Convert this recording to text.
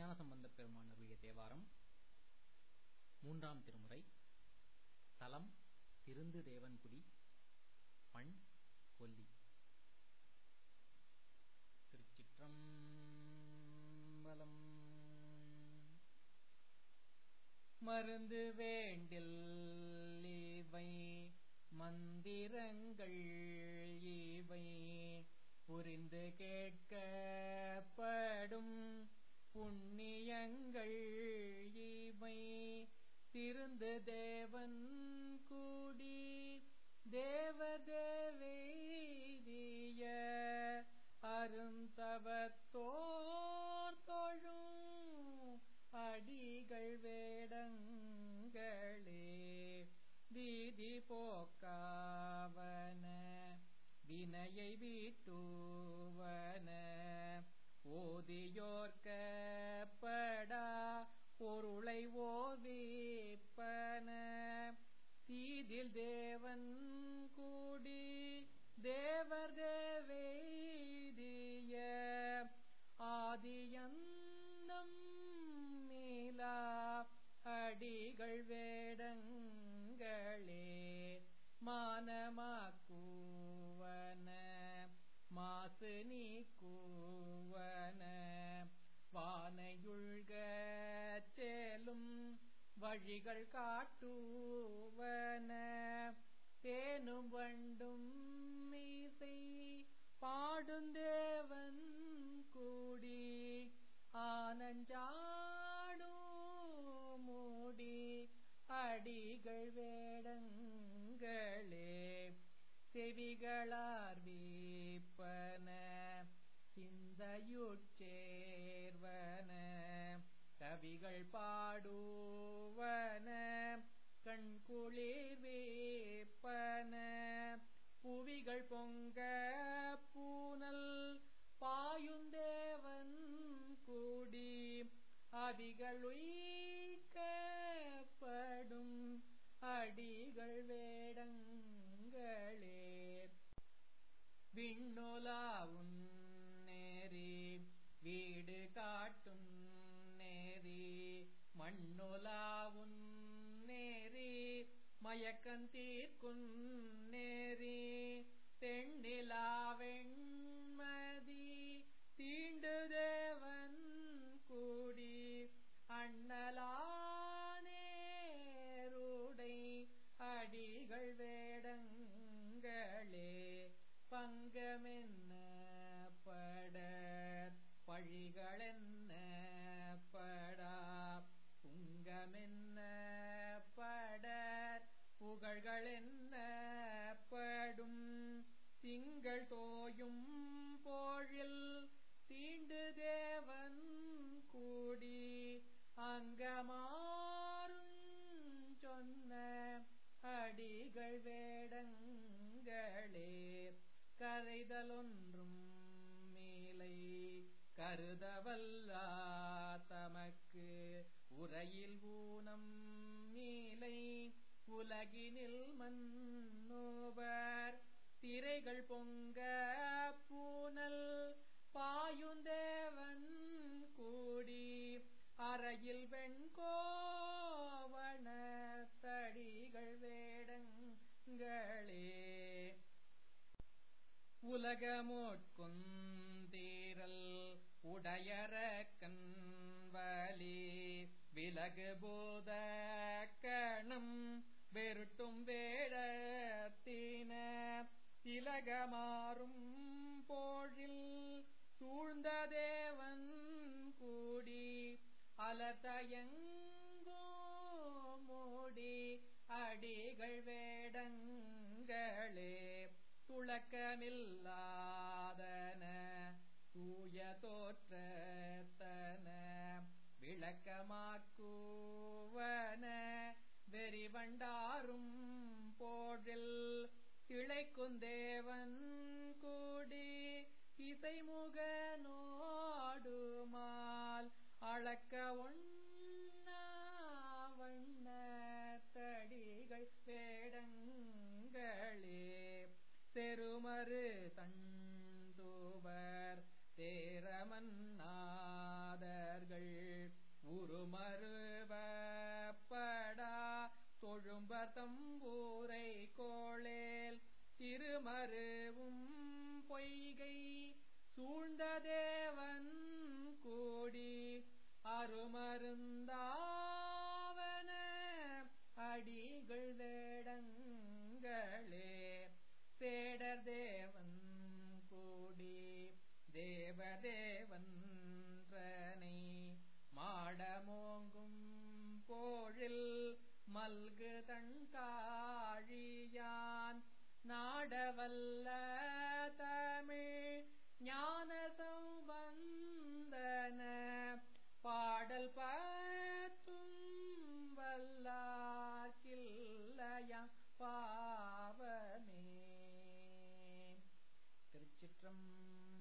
திருஞான சம்பந்தப் பெருமான் அருளிய தேவாரம் மூன்றாம் திருமுறை தலம் திருந்து தேவன்குடி பண் கொல்லி திருச்சிற்றம்பலம் மருந்து வேண்டில் இவை மந்திரங்கள் இவை புரிந்து கேட்கப்படும் புண்ணியங்கள் இவை திருந்து தேவன் கூடி தேவதேவேதிய அருந்தவத்தோர் தொழும் அடிகள் வேடங்களே வீதி போக்காவன வினையை வீட்டுவன ஓதியோர்க்கப்படா பொருளை ஓவிப்பன தீதில் தேவன் கூடி தேவர் தேவேதிய ஆதியந்தம் மீலா அடிகள் வேடங்களே மானமாக்குவன மாசு நீக்குவன வானையுள்க சேலும் வழிகள் காட்டுவன தேனும் வண்டும் மீசை பாடுந்தேவன் கூடி ஆனஞ்சாடும் மூடி அடிகள் வேடங்களே செவிகளார் வீப்பன சிந்தையுட்சேர்வன கவிகள் பாடுவன கண்குளிர் வேப்பன புவிகள் பொங்க பூனல் பாயுந்தேவன் கூடி அவிகள் உய்க்கப்படும் அடிகள் வேடங்களே விண்ணுலாவும் நேரி வீடு காட்டும் நேரி மண்ணுலாவும் நேரி மயக்கன் தீர்க்கும் நேரி தென்னிலாவெண்மதி தீண்டு தேவன் கூடி அண்ணலானேருடை அடிகள் வேடங்களே பங்கமென்ன படர் பழிகளென்ன படா புங்கமென்ன படர் புகழ்களென்ன படும் திங்கள் தோயும் போழில் தீண்டு தேவன் கூடி அங்கமாறும் சொன்ன அடிகள் வேடங்களே கரைதலொன்றும் மேலை கருதவல்லா தமக்கு உரையில் ஊனம் மேலை உலகினில் மன்னோவர் திரைகள் பொங்க பூனல் பாயுந்தேவன் கூடி அறையில் வெண்கோவண தடிகள் வேடங்களே உலகமோட்குந்தீரல் உடையர கண்வலி விலகு போத கணம் வெருட்டும் வேடத்தின திலகமாறும் போழில் சூழ்ந்த தேவன் கூடி அலதயங்கோ மூடி அடிகள் வேடங்களே துளக்கமில்லாதன தூய தோற்றத்தன விளக்கமாக்குவன வெறிவண்டாரும் போழில் திளைக்குந்தேவன் கூடி இசைமுகனோடுமால் அளக்க ஒண்ணா வண்ண தடிகள் வேடங்களே செருமறு தண்டுவர் தேரமன்னாதர்கள் கொழும்பர் தம்பூரை கோளேல் திருமருவும் பொய்கை சூழ்ந்த தேவன் கூடி அருமருந்தாவன அடிகள் வேடங்களே சேடர் தேவன் கூடி தேவதேவன்றனை மாடமோங்கும் போழில் மல்கு தன்காழியான் நாடவல்ல தமிழ் ஞான சம்பந்தன பாடல் பத்தும் வல்லார்க்கில்லையா பாவமே திருச்சிற்றம்பலம்